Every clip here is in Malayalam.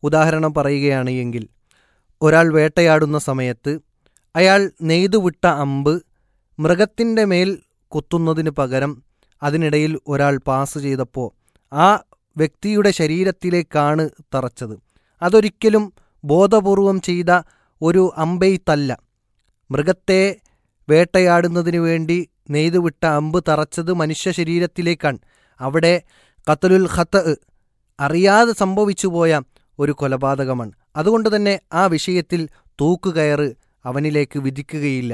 ഉദാഹരണം പറയുകയാണ് എങ്കിൽ ഒരാൾ വേട്ടയാടുന്ന സമയത്ത് അയാൾ നെയ്തുവിട്ട അമ്പ് മൃഗത്തിൻ്റെ മേൽ കുത്തുന്നതിന് പകരം അതിനിടയിൽ ഒരാൾ പാസ് ചെയ്തപ്പോൾ ആ വ്യക്തിയുടെ ശരീരത്തിലേക്കാണ് തറച്ചത് അതൊരിക്കലും ബോധപൂർവം ചെയ്ത ഒരു അമ്പെയ്ത്തല്ല മൃഗത്തെ വേട്ടയാടുന്നതിനു വേണ്ടി നെയ്തുവിട്ട അമ്പ് തറച്ചത് മനുഷ്യ ശരീരത്തിലേക്കാണ് അവിടെ ഖത്തലുൽ ഖത്ത് അറിയാതെ സംഭവിച്ചു പോയ ഒരു കൊലപാതകമാണ് അതുകൊണ്ട് തന്നെ ആ വിഷയത്തിൽ തൂക്കുകയറ് അവനിലേക്ക് വിധിക്കുകയില്ല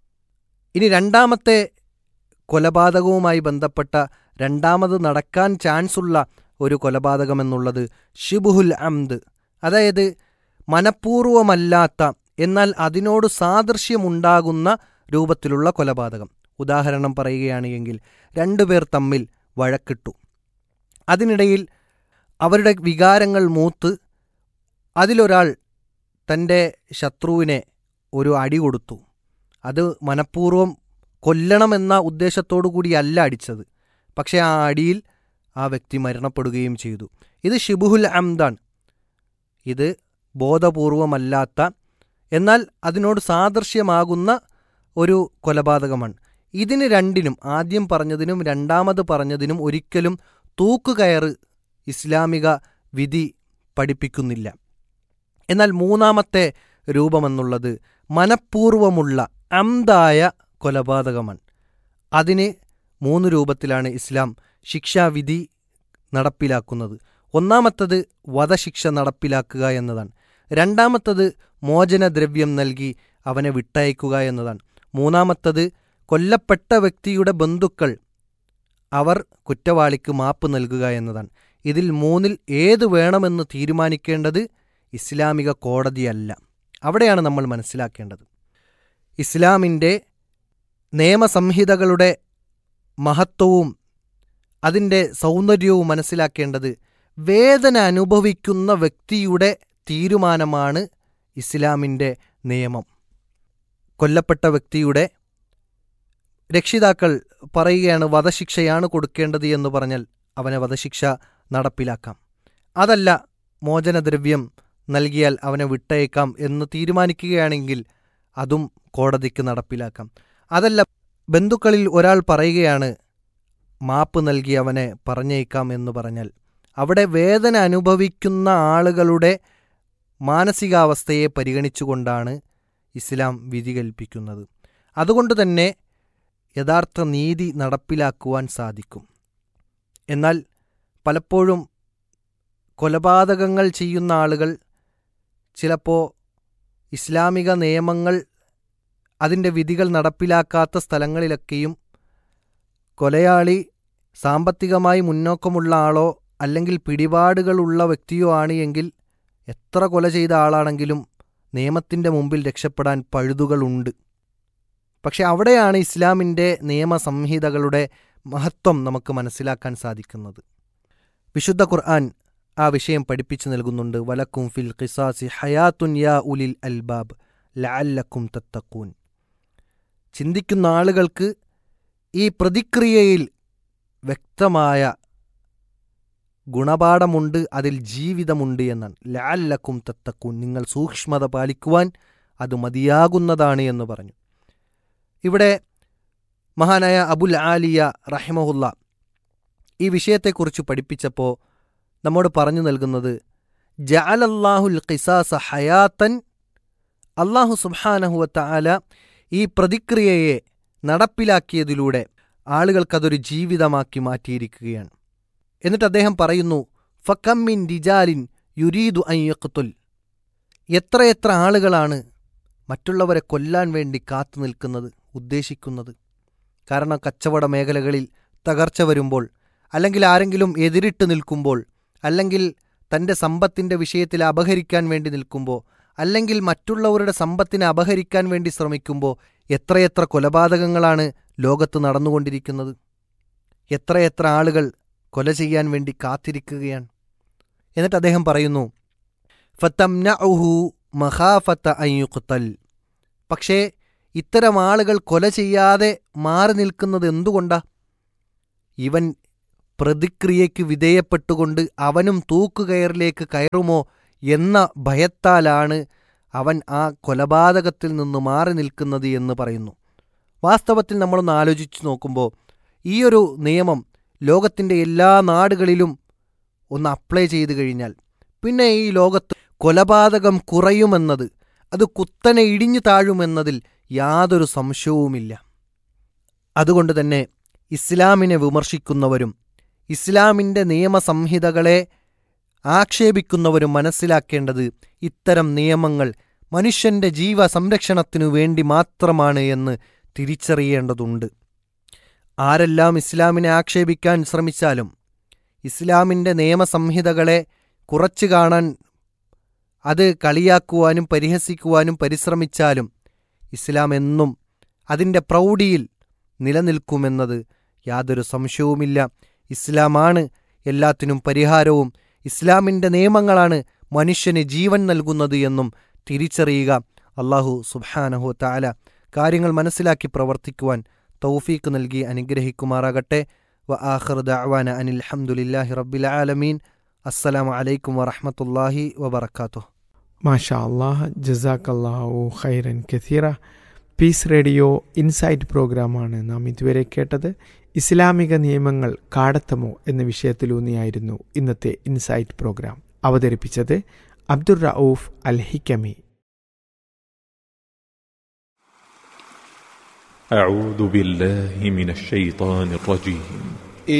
ഇനി രണ്ടാമത്തെ കൊലപാതകവുമായി ബന്ധപ്പെട്ട രണ്ടാമത് നടക്കാൻ ചാൻസുള്ള ഒരു കൊലപാതകമെന്നുള്ളത് ഷിബുഹുൽ അംദ് അതായത് മനഃപൂർവമല്ലാത്ത എന്നാൽ അതിനോട് സാദൃശ്യമുണ്ടാകുന്ന രൂപത്തിലുള്ള കൊലപാതകം ഉദാഹരണം പറയുകയാണ് എങ്കിൽ രണ്ടുപേർ തമ്മിൽ വഴക്കിട്ടു അതിനിടയിൽ അവരുടെ വികാരങ്ങൾ മൂത്ത് അതിലൊരാൾ തൻ്റെ ശത്രുവിനെ ഒരു അടി കൊടുത്തു അത് മനഃപൂർവ്വം കൊല്ലണമെന്ന ഉദ്ദേശത്തോടു കൂടിയല്ല അടിച്ചത് പക്ഷേ ആ അടിയിൽ ആ വ്യക്തി മരണപ്പെടുകയും ചെയ്തു ഇത് ഷിബുഹുൽ അംദാണ് ഇത് ബോധപൂർവമല്ലാത്ത എന്നാൽ അതിനോട് സാദൃശ്യമാകുന്ന ഒരു കൊലപാതകമാണ് ഇതിന് രണ്ടിനും ആദ്യം പറഞ്ഞതിനും രണ്ടാമത് പറഞ്ഞതിനും ഒരിക്കലും തൂക്കുകയറ് ഇസ്ലാമിക വിധി പഠിപ്പിക്കുന്നില്ല എന്നാൽ മൂന്നാമത്തെ രൂപമെന്നുള്ളത് മനഃപൂർവമുള്ള അന്തായ കൊലപാതകമാണ് അതിന് മൂന്ന് രൂപത്തിലാണ് ഇസ്ലാം ശിക്ഷാവിധി നടപ്പിലാക്കുന്നത് ഒന്നാമത്തത് വധശിക്ഷ നടപ്പിലാക്കുക എന്നതാണ് രണ്ടാമത്തത് മോചനദ്രവ്യം നൽകി അവനെ വിട്ടയക്കുക എന്നതാണ് മൂന്നാമത്തത് കൊല്ലപ്പെട്ട വ്യക്തിയുടെ ബന്ധുക്കൾ അവർ കുറ്റവാളിക്ക് മാപ്പ് നൽകുക എന്നതാണ് ഇതിൽ മൂന്നിൽ ഏത് വേണമെന്ന് തീരുമാനിക്കേണ്ടത് ഇസ്ലാമിക കോടതിയല്ല അവിടെയാണ് നമ്മൾ മനസ്സിലാക്കേണ്ടത് ഇസ്ലാമിൻ്റെ നിയമസംഹിതകളുടെ മഹത്വവും അതിൻ്റെ സൗന്ദര്യവും മനസ്സിലാക്കേണ്ടത് വേദന അനുഭവിക്കുന്ന വ്യക്തിയുടെ തീരുമാനമാണ് ഇസ്ലാമിൻ്റെ നിയമം കൊല്ലപ്പെട്ട വ്യക്തിയുടെ രക്ഷിതാക്കൾ പറയുകയാണ് വധശിക്ഷയാണ് കൊടുക്കേണ്ടത് എന്ന് പറഞ്ഞാൽ അവനെ വധശിക്ഷ നടപ്പിലാക്കാം അതല്ല മോചനദ്രവ്യം നൽകിയാൽ അവനെ വിട്ടയക്കാം എന്ന് തീരുമാനിക്കുകയാണെങ്കിൽ അതും കോടതിക്ക് നടപ്പിലാക്കാം അതല്ല ബന്ധുക്കളിൽ ഒരാൾ പറയുകയാണ് മാപ്പ് നൽകി അവനെ പറഞ്ഞേക്കാം എന്ന് പറഞ്ഞാൽ അവിടെ വേദന അനുഭവിക്കുന്ന ആളുകളുടെ മാനസികാവസ്ഥയെ പരിഗണിച്ചുകൊണ്ടാണ് ഇസ്ലാം വിധി കൽപ്പിക്കുന്നത് അതുകൊണ്ട് തന്നെ യഥാർത്ഥ നീതി നടപ്പിലാക്കുവാൻ സാധിക്കും എന്നാൽ പലപ്പോഴും കൊലപാതകങ്ങൾ ചെയ്യുന്ന ആളുകൾ ചിലപ്പോൾ ഇസ്ലാമിക നിയമങ്ങൾ അതിൻ്റെ വിധികൾ നടപ്പിലാക്കാത്ത സ്ഥലങ്ങളിലൊക്കെയും കൊലയാളി സാമ്പത്തികമായി മുന്നോക്കമുള്ള ആളോ അല്ലെങ്കിൽ പിടിപാടുകളുള്ള വ്യക്തിയോ ആണ് എങ്കിൽ എത്ര കൊല ചെയ്ത ആളാണെങ്കിലും നിയമത്തിൻ്റെ മുമ്പിൽ രക്ഷപ്പെടാൻ പഴുതുകളുണ്ട് പക്ഷെ അവിടെയാണ് ഇസ്ലാമിൻ്റെ നിയമസംഹിതകളുടെ മഹത്വം നമുക്ക് മനസ്സിലാക്കാൻ സാധിക്കുന്നത് വിശുദ്ധ ഖുർആൻ ആ വിഷയം പഠിപ്പിച്ചു നൽകുന്നുണ്ട് വലക്കും ഫിൽ ഖിസാസി ഹയാത്തുൻ യാ ഉലിൽ അൽബാബ് ലഅല്ലക്കും തത്തക്കൂൻ ചിന്തിക്കുന്ന ആളുകൾക്ക് ഈ പ്രതിക്രിയയിൽ വ്യക്തമായ ഗുണപാഠമുണ്ട് അതിൽ ജീവിതമുണ്ട് എന്നാണ് ലഅല്ലക്കും തത്തക്കൂൻ നിങ്ങൾ സൂക്ഷ്മത പാലിക്കുവാൻ അത് മതിയാകുന്നതാണ് എന്ന് പറഞ്ഞു ഇവിടെ മഹാനായ അബുൽ ആലിയ റഹിമഹുല്ല ഈ വിഷയത്തെക്കുറിച്ച് പഠിപ്പിച്ചപ്പോൾ നമ്മോട് പറഞ്ഞു നൽകുന്നത് ജഅലല്ലാഹുൽ ഖിസാസ ഹയാത്തൻ അള്ളാഹു സുബ്ഹാനഹുവത്ത ആല ഈ പ്രതിക്രിയയെ നടപ്പിലാക്കിയതിലൂടെ ആളുകൾക്കതൊരു ജീവിതമാക്കി മാറ്റിയിരിക്കുകയാണ് എന്നിട്ട് അദ്ദേഹം പറയുന്നു ഫക്കമ്മിൻ രിജാലിൻ യുരീദു അയ്യഖത്തുൽ എത്രയെത്ര ആളുകളാണ് മറ്റുള്ളവരെ കൊല്ലാൻ വേണ്ടി കാത്തു നിൽക്കുന്നത് ഉദ്ദേശിക്കുന്നത് കാരണം കച്ചവട മേഖലകളിൽ തകർച്ച വരുമ്പോൾ അല്ലെങ്കിൽ ആരെങ്കിലും എതിരിട്ട് നിൽക്കുമ്പോൾ അല്ലെങ്കിൽ തൻ്റെ സമ്പത്തിൻ്റെ വിഷയത്തിൽ അപഹരിക്കാൻ വേണ്ടി നിൽക്കുമ്പോൾ അല്ലെങ്കിൽ മറ്റുള്ളവരുടെ സമ്പത്തിനെ അപഹരിക്കാൻ വേണ്ടി ശ്രമിക്കുമ്പോൾ എത്രയെത്ര കൊലപാതകങ്ങളാണ് ലോകത്ത് നടന്നുകൊണ്ടിരിക്കുന്നത് എത്രയെത്ര ആളുകൾ കൊല ചെയ്യാൻ വേണ്ടി കാത്തിരിക്കുകയാണ് എന്നിട്ട് അദ്ദേഹം പറയുന്നു ഫത്തംനഉഹു മഹാഫത്ത അയ്യുഖത്തൽ പക്ഷേ ഇത്തരം ആളുകൾ കൊല ചെയ്യാതെ മാറി നിൽക്കുന്നത് എന്തുകൊണ്ടാ ഇവൻ പ്രതിക്രിയയ്ക്ക് വിധേയപ്പെട്ടുകൊണ്ട് അവനും തൂക്കുകയറിലേക്ക് കയറുമോ എന്ന ഭയത്താലാണ് അവൻ ആ കൊലപാതകത്തിൽ നിന്ന് മാറി നിൽക്കുന്നത് എന്ന് പറയുന്നു വാസ്തവത്തിൽ നമ്മളൊന്ന് ആലോചിച്ച് നോക്കുമ്പോൾ ഈ ഒരു നിയമം ലോകത്തിൻ്റെ എല്ലാ നാടുകളിലും ഒന്ന് അപ്ലൈ ചെയ്തു കഴിഞ്ഞാൽ പിന്നെ ഈ ലോകത്ത് കൊലപാതകം കുറയുമെന്നത് അത് കുത്തനെ ഇടിഞ്ഞു താഴുമെന്നതിൽ യാതൊരു സംശയവുമില്ല അതുകൊണ്ട് തന്നെ ഇസ്ലാമിനെ വിമർശിക്കുന്നവരും ഇസ്ലാമിൻ്റെ നിയമസംഹിതകളെ ആക്ഷേപിക്കുന്നവരും മനസ്സിലാക്കേണ്ടത് ഇത്തരം നിയമങ്ങൾ മനുഷ്യന്റെ ജീവ സംരക്ഷണത്തിനു വേണ്ടി മാത്രമാണ് എന്ന് തിരിച്ചറിയേണ്ടതുണ്ട് ആരെല്ലാം ഇസ്ലാമിനെ ആക്ഷേപിക്കാൻ ശ്രമിച്ചാലും ഇസ്ലാമിൻ്റെ നിയമസംഹിതകളെ കുറച്ചു കാണാൻ അത് കളിയാക്കുവാനും പരിഹസിക്കുവാനും പരിശ്രമിച്ചാലും ഇസ്ലാം എന്നും അതിൻ്റെ പ്രൗഢിയിൽ നിലനിൽക്കുമെന്നത് യാതൊരു സംശയവുമില്ല ഇസ്ലാമാണ് എല്ലാത്തിനും പരിഹാരവും ഇസ്ലാമിൻ്റെ നിയമങ്ങളാണ് മനുഷ്യന് ജീവൻ നൽകുന്നത് എന്നും തിരിച്ചറിയുക അള്ളാഹു സുബ്ഹാനഹു താല കാര്യങ്ങൾ മനസ്സിലാക്കി പ്രവർത്തിക്കുവാൻ തൗഫീക്ക് നൽകി അനുഗ്രഹിക്കുമാറാകട്ടെ വ ആഖിർ ദഅവാന അനിൽ ഹംദുലില്ലാഹി റബ്ബിൽ ആലമീൻ അസ്സലാമു അലൈക്കും വറഹ്മത്തുള്ളാഹി വബറകാതുഹു മാഷാ അള്ളാഹ് ജസാക്കല്ലാഹു ഖൈറൻ കഥീറ പീസ് റേഡിയോ ഇൻസൈറ്റ് പ്രോഗ്രാമാണ് നാം ഇതുവരെ കേട്ടത് ഇസ്ലാമിക നിയമങ്ങൾ കാടത്തമോ എന്ന വിഷയത്തിലൂന്നിയായിരുന്നു ഇന്നത്തെ ഇൻസൈറ്റ് പ്രോഗ്രാം അവതരിപ്പിച്ചത് അബ്ദുർ റൌഫ് അൽ ഹിക്കമി أعوذ بالله من الشيطان الرجيم